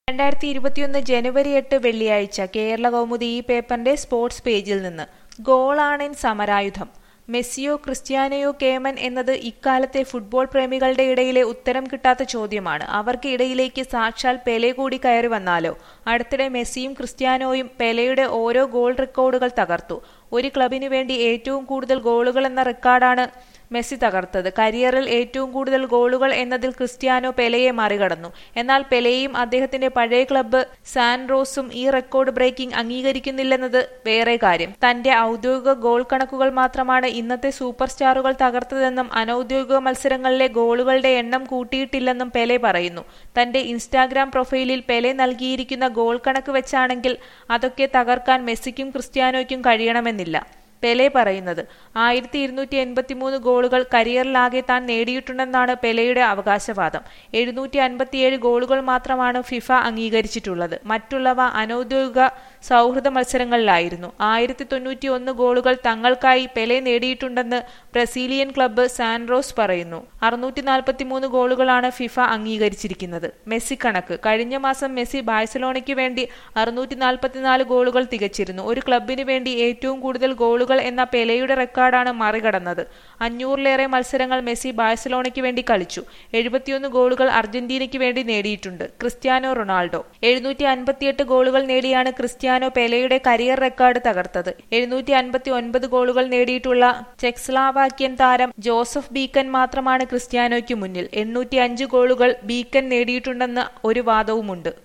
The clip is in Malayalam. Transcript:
രണ്ടായിരത്തി ഇരുപത്തിയൊന്ന് ജനുവരി എട്ട് വെള്ളിയാഴ്ച കേരള കൗമുദി ഈ പേപ്പറിന്റെ സ്പോർട്സ് പേജിൽ നിന്ന് ഗോളാണെൻ സമരായുധം മെസ്സിയോ ക്രിസ്ത്യാനോയോ കേമൻ എന്നത് ഇക്കാലത്തെ ഫുട്ബോൾ പ്രേമികളുടെ ഇടയിലെ ഉത്തരം കിട്ടാത്ത ചോദ്യമാണ് അവർക്ക് ഇടയിലേക്ക് സാക്ഷാൽ പെലെ കൂടി കയറി വന്നാലോ അടുത്തിടെ മെസ്സിയും ക്രിസ്ത്യാനോയും പെലെയുടെ ഓരോ ഗോൾ റെക്കോർഡുകൾ തകർത്തു ഒരു ക്ലബിനു വേണ്ടി ഏറ്റവും കൂടുതൽ ഗോളുകൾ എന്ന റെക്കോർഡാണ് മെസ്സി തകർത്തത് കരിയറിൽ ഏറ്റവും കൂടുതൽ ഗോളുകൾ എന്നതിൽ ക്രിസ്ത്യാനോ പെലെയെ മറികടന്നു എന്നാൽ പെലെയും അദ്ദേഹത്തിന്റെ പഴയ ക്ലബ്ബ് സാൻറോസും ഈ റെക്കോർഡ് ബ്രേക്കിംഗ് അംഗീകരിക്കുന്നില്ലെന്നത് വേറെ കാര്യം തന്റെ ഔദ്യോഗിക ഗോൾ കണക്കുകൾ മാത്രമാണ് ഇന്നത്തെ സൂപ്പർ സ്റ്റാറുകൾ തകർത്തതെന്നും അനൌദ്യോഗിക മത്സരങ്ങളിലെ ഗോളുകളുടെ എണ്ണം കൂട്ടിയിട്ടില്ലെന്നും പെലെ പറയുന്നു തന്റെ ഇൻസ്റ്റാഗ്രാം പ്രൊഫൈലിൽ പെലെ നൽകിയിരിക്കുന്ന ഗോൾ കണക്ക് വെച്ചാണെങ്കിൽ അതൊക്കെ തകർക്കാൻ മെസ്സിക്കും ക്രിസ്ത്യാനോയ്ക്കും കഴിയണമെന്നില്ല പെലെ പറയുന്നത് ആയിരത്തി ഇരുന്നൂറ്റി എൺപത്തിമൂന്ന് ഗോളുകൾ കരിയറിലാകെ താൻ നേടിയിട്ടുണ്ടെന്നാണ് പെലെയുടെ അവകാശവാദം എഴുന്നൂറ്റി അൻപത്തിയേഴ് ഗോളുകൾ മാത്രമാണ് ഫിഫ അംഗീകരിച്ചിട്ടുള്ളത് മറ്റുള്ളവ അനൌദ്യോഗിക സൗഹൃദ മത്സരങ്ങളിലായിരുന്നു ആയിരത്തി തൊണ്ണൂറ്റി ഒന്ന് ഗോളുകൾ തങ്ങൾക്കായി പെലെ നേടിയിട്ടുണ്ടെന്ന് ബ്രസീലിയൻ ക്ലബ്ബ് സാൻറോസ് പറയുന്നു അറുന്നൂറ്റി നാൽപ്പത്തിമൂന്ന് ഗോളുകളാണ് ഫിഫ അംഗീകരിച്ചിരിക്കുന്നത് മെസ്സി കണക്ക് കഴിഞ്ഞ മാസം മെസ്സി ബാഴ്സലോണയ്ക്ക് വേണ്ടി അറുന്നൂറ്റി നാൽപ്പത്തിനാല് ഗോളുകൾ തികച്ചിരുന്നു ഒരു ക്ലബിന് വേണ്ടി ഏറ്റവും കൂടുതൽ ഗോളുകൾ എന്ന പെലെയുടെ റെക്കോർഡാണ് മറികടന്നത് അഞ്ഞൂറിലേറെ മത്സരങ്ങൾ മെസ്സി ബാഴ്സലോണയ്ക്ക് വേണ്ടി കളിച്ചു എഴുപത്തിയൊന്ന് ഗോളുകൾ അർജന്റീനയ്ക്ക് വേണ്ടി നേടിയിട്ടുണ്ട് ക്രിസ്ത്യാനോ റൊണാൾഡോ എഴുന്നൂറ്റി അൻപത്തിയെട്ട് ഗോളുകൾ നേടിയാണ് ക്രിസ്ത്യാനോ പെലെയുടെ കരിയർ റെക്കോർഡ് തകർത്തത് എഴുന്നൂറ്റി അൻപത്തി ഒൻപത് ഗോളുകൾ നേടിയിട്ടുള്ള ചെക്സ്ലാവാക്യൻ താരം ജോസഫ് ബീക്കൻ മാത്രമാണ് ക്രിസ്ത്യാനോയ്ക്ക് മുന്നിൽ എണ്ണൂറ്റി അഞ്ച് ഗോളുകൾ ബീക്കൻ നേടിയിട്ടുണ്ടെന്ന് ഒരു വാദവുമുണ്ട്